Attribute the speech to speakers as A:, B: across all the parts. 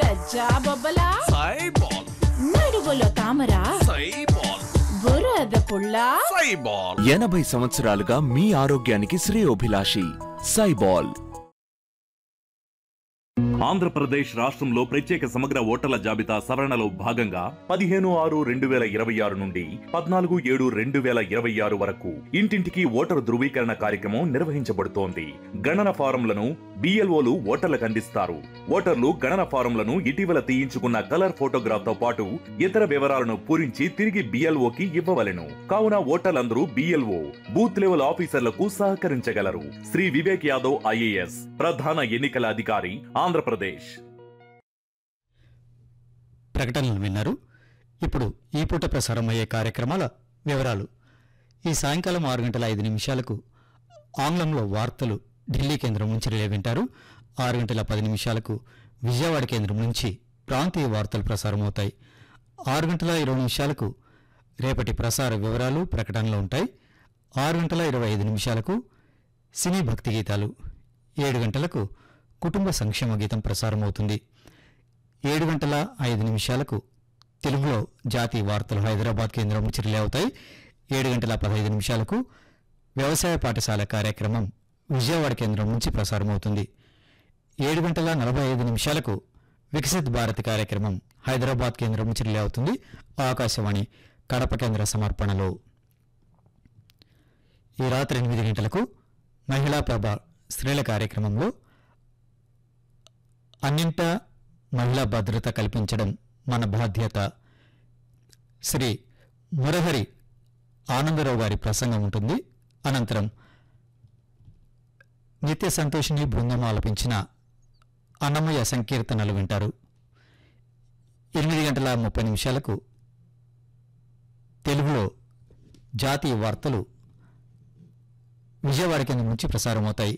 A: గజ్జా బొబ్బలా
B: సైబాల్
A: నడువులో తామర
B: సైబాల్
A: బురద పుల్ల
B: సైబాల్
C: ఎనభై సంవత్సరాలుగా మీ ఆరోగ్యానికి శ్రేయోభిలాషి సైబాల్
D: ఆంధ్రప్రదేశ్ రాష్ట్రంలో ప్రత్యేక సమగ్ర ఓటర్ల జాబితా సవరణలో భాగంగా పదిహేను ఆరు రెండు వేల ఇరవై ఆరు నుండి పద్నాలుగు ఏడు రెండు వేల ఇరవై ఆరు వరకు ఇంటింటికి ఓటరు ధృవీకరణ కార్యక్రమం నిర్వహించబడుతోంది గణన ఫారంలను బిఎల్ఓలు ఓటర్లకు అందిస్తారు ఓటర్లు గణన ఫారంలను ఇటీవల తీయించుకున్న కలర్ ఫోటోగ్రాఫ్ తో పాటు ఇతర వివరాలను పూరించి తిరిగి బిఎల్ఓకి ఇవ్వవలెను కావున ఓటర్లందరూ బిఎల్ఓ బూత్ లెవెల్ ఆఫీసర్లకు సహకరించగలరు శ్రీ వివేక్ యాదవ్ ఐఏఎస్ ప్రధాన ఎన్నికల అధికారి ఆంధ్రప్రదేశ్
E: ప్రకటనలు విన్నారు ఇప్పుడు ఈ పూట ప్రసారం అయ్యే కార్యక్రమాల వివరాలు ఈ సాయంకాలం ఆరు గంటల ఐదు నిమిషాలకు ఆంగ్లంలో వార్తలు ఢిల్లీ కేంద్రం నుంచి రిలే వింటారు ఆరు గంటల పది నిమిషాలకు విజయవాడ కేంద్రం నుంచి ప్రాంతీయ వార్తలు ప్రసారమవుతాయి ఆరు గంటల ఇరవై నిమిషాలకు రేపటి ప్రసార వివరాలు ప్రకటనలు ఉంటాయి ఆరు గంటల ఇరవై ఐదు నిమిషాలకు సినీ భక్తి గీతాలు ఏడు గంటలకు కుటుంబ సంక్షేమ గీతం ప్రసారమవుతుంది ఏడు గంటల ఐదు నిమిషాలకు తెలుగులో జాతీయ వార్తలు హైదరాబాద్ కేంద్రం నుంచి రిలే అవుతాయి ఏడు గంటల పదహైదు నిమిషాలకు వ్యవసాయ పాఠశాల కార్యక్రమం విజయవాడ కేంద్రం నుంచి ప్రసారమవుతుంది ఏడు గంటల నలభై ఐదు నిమిషాలకు వికసిత్ భారత్ కార్యక్రమం హైదరాబాద్ కేంద్రం నుంచి రిలే అవుతుంది ఆకాశవాణి కడప కేంద్ర సమర్పణలో ఈ రాత్రి ఎనిమిది గంటలకు మహిళా ప్రభ స్త్రీల కార్యక్రమంలో అన్నింటా మహిళా భద్రత కల్పించడం మన బాధ్యత శ్రీ మురహరి ఆనందరావు గారి ప్రసంగం ఉంటుంది అనంతరం నిత్య సంతోషిని బృందం ఆలపించిన అన్నమయ్య సంకీర్తనలు వింటారు ఎనిమిది గంటల ముప్పై నిమిషాలకు తెలుగులో జాతీయ వార్తలు విజయవాడ కేంద్రం నుంచి ప్రసారమవుతాయి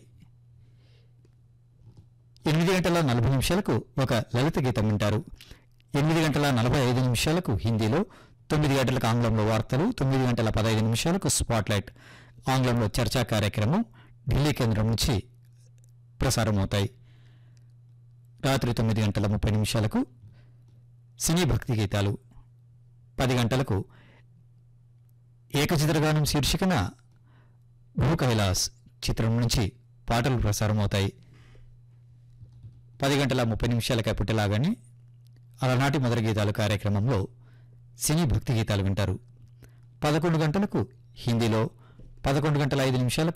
E: ఎనిమిది గంటల నలభై నిమిషాలకు ఒక లలిత గీతం వింటారు ఎనిమిది గంటల నలభై ఐదు నిమిషాలకు హిందీలో తొమ్మిది గంటలకు ఆంగ్లంలో వార్తలు తొమ్మిది గంటల పదహైదు నిమిషాలకు స్పాట్లైట్ ఆంగ్లంలో చర్చా కార్యక్రమం ఢిల్లీ కేంద్రం నుంచి ప్రసారమవుతాయి రాత్రి తొమ్మిది గంటల ముప్పై నిమిషాలకు సినీ భక్తి గీతాలు పది గంటలకు ఏకచిత్రగానం శీర్షికన భూ కైలాస్ చిత్రం నుంచి పాటలు ప్రసారమవుతాయి పది గంటల ముప్పై నిమిషాలకి పుట్టలాగానే అలనాటి మొదటి గీతాలు కార్యక్రమంలో సినీ భక్తి గీతాలు వింటారు పదకొండు గంటలకు హిందీలో పదకొండు గంటల ఐదు నిమిషాలకు